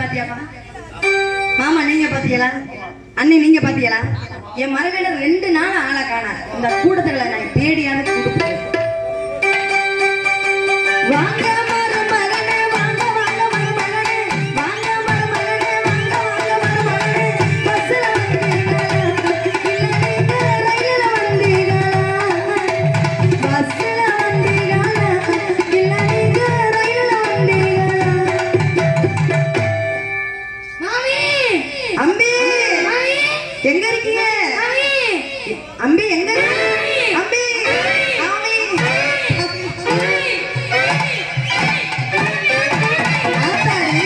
பாத்தியாப்பா மாமா நீங்க பாத்தீங்களா அண்ணி நீங்க பாத்தீங்களா என் மரவேல ரெண்டு நாள் ஆளை காணா இந்த கூட்டத்துல நான் தேடியாவது கொடுப்பேன் வாங்க மருமகனே, வாங்க, வாங்க மருமகனே, வாங்க மருமகனே, வாங்க, வாங்க மருமகனே. பஸ்ஸுல வந்தீங்களா? இல்ல நீங்க ரயில்ல வந்தீங்களா? பஸ்ஸுல வந்தீங்களா? இல்ல நீங்க ரயில்ல வந்தீங்களா? மாமி அம்பி மாமி எங்க இருக்கீங்க மாமி அம்பி எங்க இருக்கீங்க அம்பி அம்பி ஆத்தாடி.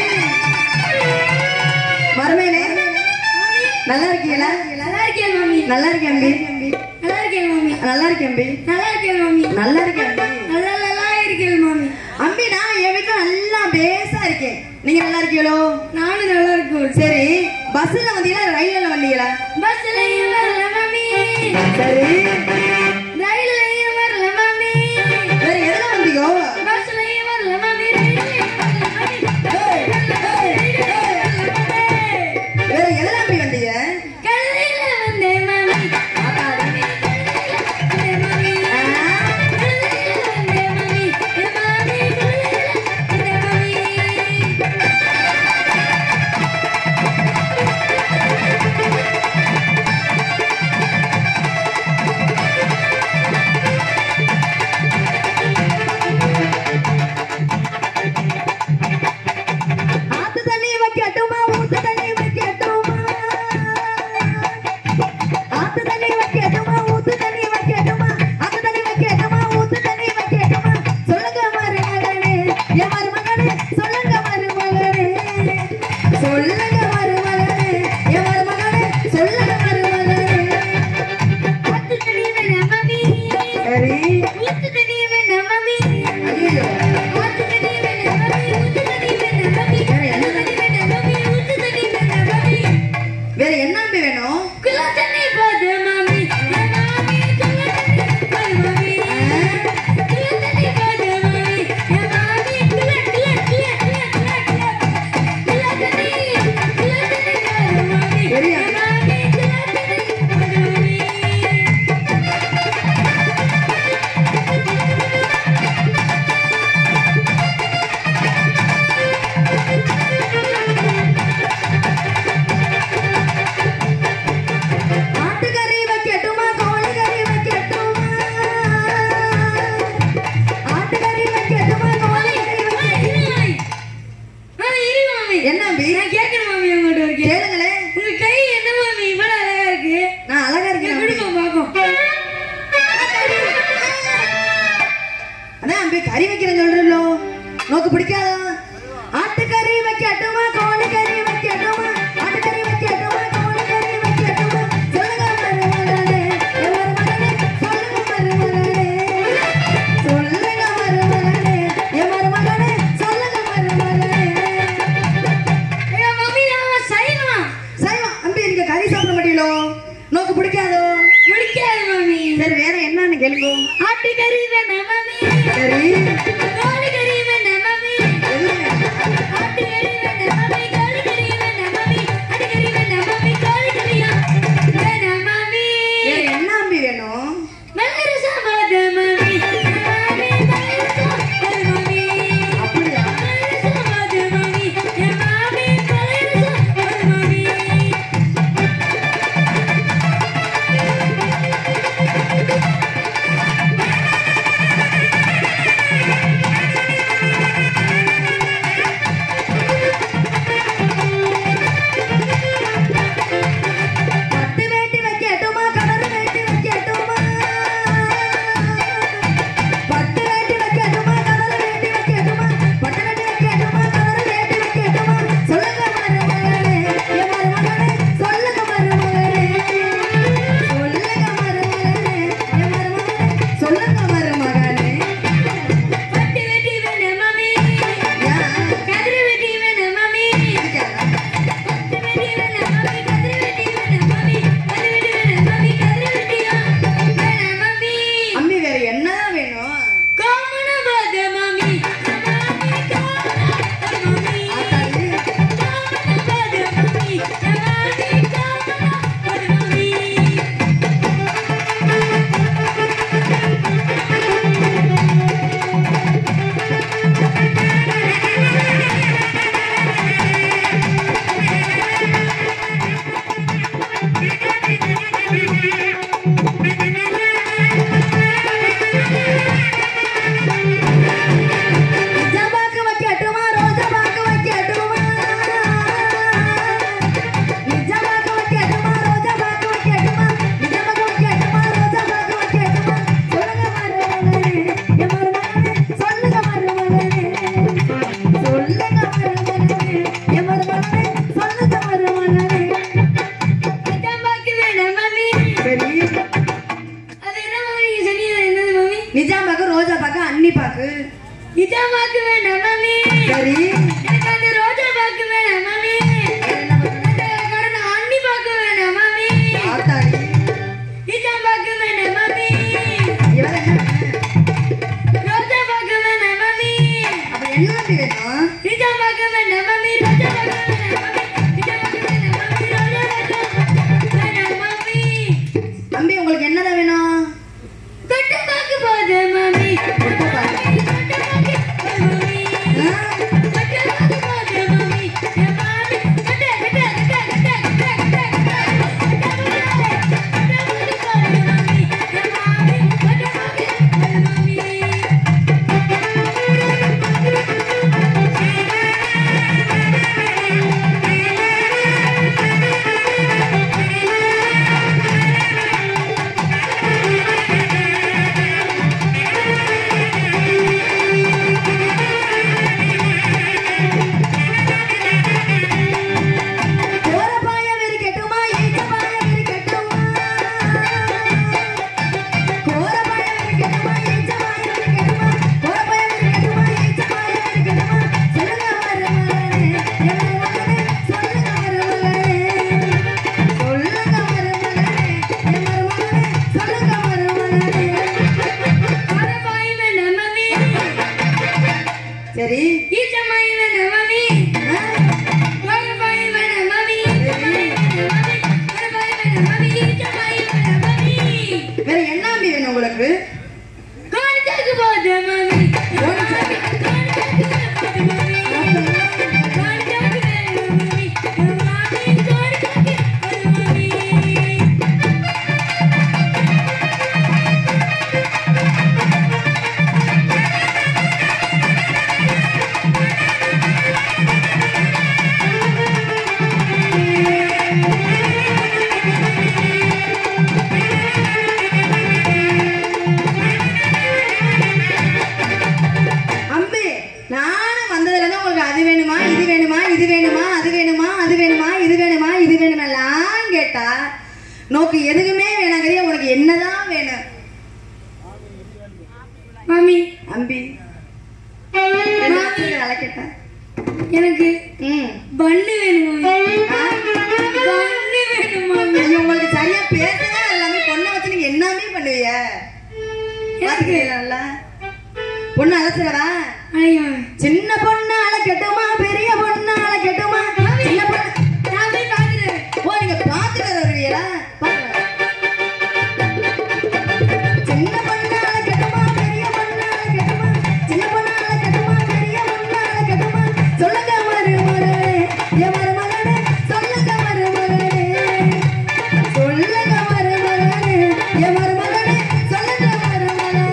மருமகனே நல்லா இருக்கீங்களா நல்லா இருக்கேன் மாமி நல்லா இருக்கேன் அம்பி நல்லா இருக்கேன் மாமி நல்லா இருக்கேன் அம்பி நல்லா இருக்கேன் மாமி நல்லா இருக்கேன் அம்பி நல்லா நல்லா இருக்கேன் மாமி அம்பி நான் என் வீட்டுல நல்லா பேசா இருக்கேன் நீங்க நல்லா இருக்கீங்களோ நானும் நல்லா இருக்கேன் சரி பஸ்ல வந்தீங்களா ரயில்ல வந்தீங்களா பஸ்லயும் வரல மாமி சரி ரயில்லயும் வரல மாமி வேற எதுல வந்தீங்க பஸ்லயும் வரல மாமி ரயில்லயும் வரல மாமி ரயில்லயும் வரல மாமி வேற எதுல அம்பி வந்தீங்க கல்லையில வந்தேன் மாமி கல்லையில வந்தேன் மாமி கல்லையில வந்தேன் மாமி என் மாமி கல்லையில வந்தேன் மாமி ஆத்து தண்ணி வைக்கட்டுமா ஊத்து தண்ணி வைக்கட்டுமா ஆத்து தண்ணி வைக்கட்டுமா ஊத்து தண்ணி வைக்கட்டுமா ஆத்து தண்ணி வைக்கட்டுமா ஊத்து தண்ணி வைக்கட்டுமா சொல்லுங்க மருமகனே என் மருமகனே சொல்லுங்க மருமகனே சொல்லுங்க மருமகனே என் மருமகனே சொல்லுங்க மருமகனே ஊத்து தண்ணி வேணாம் மாமி சரி ஊத்து தண்ணி வேணாம் மாமி ஐயோ ஊத்து தண்ணி வேணாம் மாமி ஊத்து தண்ணி வேணாம் மாமி ஊத்து தண்ணி வேணாம் மாமி ஊத்து தண்ணி வேணாம் மாமி வேற என்ன அம்பி வேணும் குள்ள தண்ணி போது மாமி என் மாமி குள்ள தண்ணி போது மாமி குள்ள தண்ணி போது மாமி என் மாமி குள்ள குள்ள குள்ள குள்ள குள்ள குள்ள தண்ணி குள்ள தண்ணி போது மாமி சரியா? என் மாமி குள்ள தண்ணி போது மாமி ஆட்டுக்கறி வைக்கட்டுமா கோழிக்கறி வைக்கட்டுமா ஆட்டுக்கறி வைக்கட்டுமா கோழிக்கறி வைக்கட்டுமா என்ன அம்பி கேளுங்களே நான் அழகா இருக்கேன் அம்பி. அதான் அம்பி கறி வைக்கிறேன் சொல்றீங்களோ நோக்கு பிடிக்காதா ஆட்டுக்கறி வைக்கட்டுமா கோழிக்கறி வைக்கட்டுமா ஆட்டுக்கறி வைக்கட்டுமா கோழிக்கறி வைக்கட்டுமா சொல்லுங்க மருமகனே என் மருமகனே சொல்லுங்க மருமகனே சொல்லுங்க மருமகனே என் மருமகனே சொல்லுங்க மருமகனே சைவம் அம்பி நீங்க கறி சாப்பிட மாட்டீங்களோ நோக்கு பிடிக்காதோ சரி வேற என்னன்னு கேளுங்க ஆட்டுக்கறி வேணாம் மாமி சரி கோழிக்கறி வேணாம் மாமி எது இது வேணுமா அது வேணுமா அது வேணுமா இது வேணுமா இது வேணுமெல்லாம் கேட்டா நோக்கு எதுவுமே வேணாங்கிறிய உனக்கு என்னதான் வேணும் மாமி அம்பி அழைக்கட்டா எனக்கு ம் பண்ணு வேணும் மாமி ஆ? பண்ணு வேணும் மாமி ஐயோ, உங்களுக்கு சரியா பேசுங்க எல்லாமே பொண்ணை வச்சு நீங்க என்னமே பண்ணுவீங்க பாத்துக்கிறீங்களா பொண்ணு அழைச்சிடவா ஐயோ சின்ன பொண்ணு அழைக்கட்டுமா பெரிய பொண்ணு அழைக்கட்டுமா சின்ன பொண்ணு நான் போய் பார்த்துட்டு ஓ நீங்க பாத்துட்டு வருவீங்களா பாருங்க. சின்ன பொண்ணு அழைக்கட்டுமா பெரிய பொண்ணு அழைக்கட்டுமா சின்ன பொண்ணு அழைக்கட்டுமா பெரிய பொண்ணு அழைக்கட்டுமா சொல்லுங்க மருமகளே என் மருமகளே சொல்லுங்க மருமகளே சொல்லுங்க மருமகளே என் மருமகளே சொல்லுங்க மருமகளே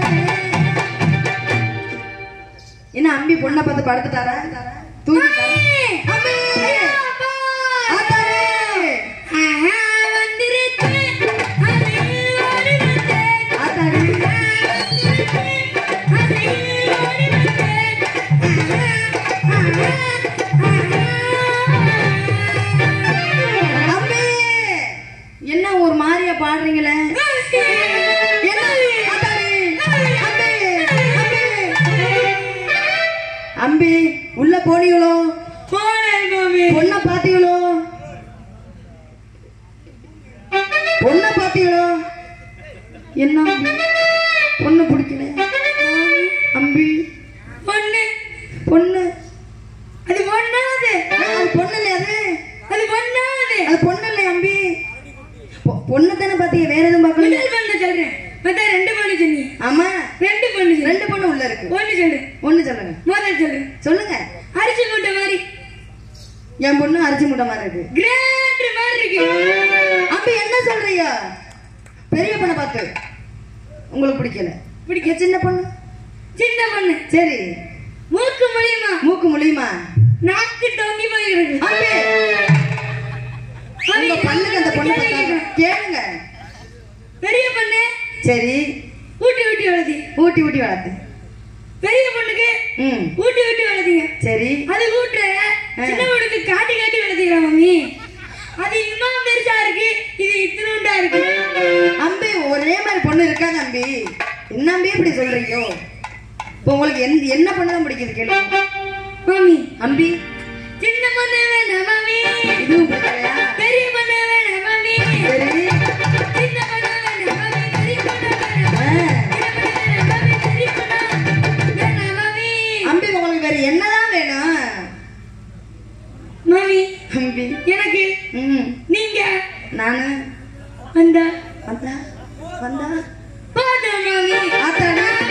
என்ன அம்பி பொண்ணை பார்த்து படுத்துட்டாரா தூங்கிட்டாரா அம்பி ஆத்தாரே ஆஹா வந்துருச்சு அதில் ஓடி வந்தேன் ஆத்தாரே அதில் ஓடி வந்தேன் அம்பி என்ன ஒரு மாதிரியா பாடுறீங்களே என்ன ஆத்தாரே அம்பி அம்பி அம்பி உள்ள போனீங்களோ போனேன் மாமி பொண்ணை பாத்தீங்களோ பொண்ணை பாத்தீங்களோ என்ன அம்பி? பொண்ணு பிடிக்கல அம்பி பொண்ணு பொண்ணு அது பொண்ணாது அது பொண்ணு இல்லையா அது அது பொண்ணாது அது பொண்ணு இல்லையா அம்பி பொ- பொண்ணு தானே பாத்தீங்க வேற எதுவும் பார்க்கல முதல் பொண்ணு சொல்றேன் மொத்தம் ரெண்டு பொண்ணு சொன்னீங்க ஆமா ரெண்டு பொண்ணு சொல்லு. ரெண்டு பொண்ணு உள்ள இருக்கு ஒண்ணு சொல்லு ஒண்ணு சொல்லுங்க முதல் சொல்லு சொல்லுங்க அரிசி மூட்டை மாதிரி என் பொண்ணு அரிசி மூட்டை மாதிரி இருக்கு கிராண்ட் மாதிரி இருக்கு அம்பி என்ன சொல்றீங்க பெரிய பொண்ணை பார்த்து உங்களுக்கு பிடிக்கல பிடிக்க சின்ன பொண்ணு சின்ன பொண்ணு சரி மூக்கு முடியுமா மூக்கு முழியுமா நாக்கு தொங்கி போயிருக்கு அம்பி உங்க பண்ணுக்கு அந்த பொண்ணு பார்த்தாங்க கேளுங்க பெரிய பொண்ணு சரி ஊட்டி ஊட்டி வளர்த்தி ஊட்டி ஊட்டி வளர்த்து பெரிய பொண்ணுக்கு ம் ஊட்டி ஊட்டி வளர்த்தீங்க சரி அது ஊட்டுற சின்ன பொண்ணுக்கு காட்டி காட்டி வளர்த்தீங்களா மம்மி அது இன்னும் பெருசா இருக்கு இது இத்தினூண்டா இருக்கு அம்பி ஒரே மாதிரி பொண்ணு இருக்காது அம்பி என்ன அம்பி இப்படி சொல்றீங்க இப்போ உங்களுக்கு எந்த என்ன பொண்ணு தான் பிடிக்குது கேளுங்க மம்மி அம்பி சின்ன பொண்ணு வேணாம் மம்மி இதுவும் பிடிக்கலையா பெரிய பொண்ணு வேணாம் மம்மி சரி சின்ன பொண்ணு வேணாம் மம்மி பெரிய பொண்ணு வேணாம் ஆ. அம்பி உங்களுக்கு வேற என்னதான் வேணும் மாமி அம்பி எனக்கு ம் நீங்க நானு வந்தா வந்தா வந்தா போதும் மாமி ஆத்தாடி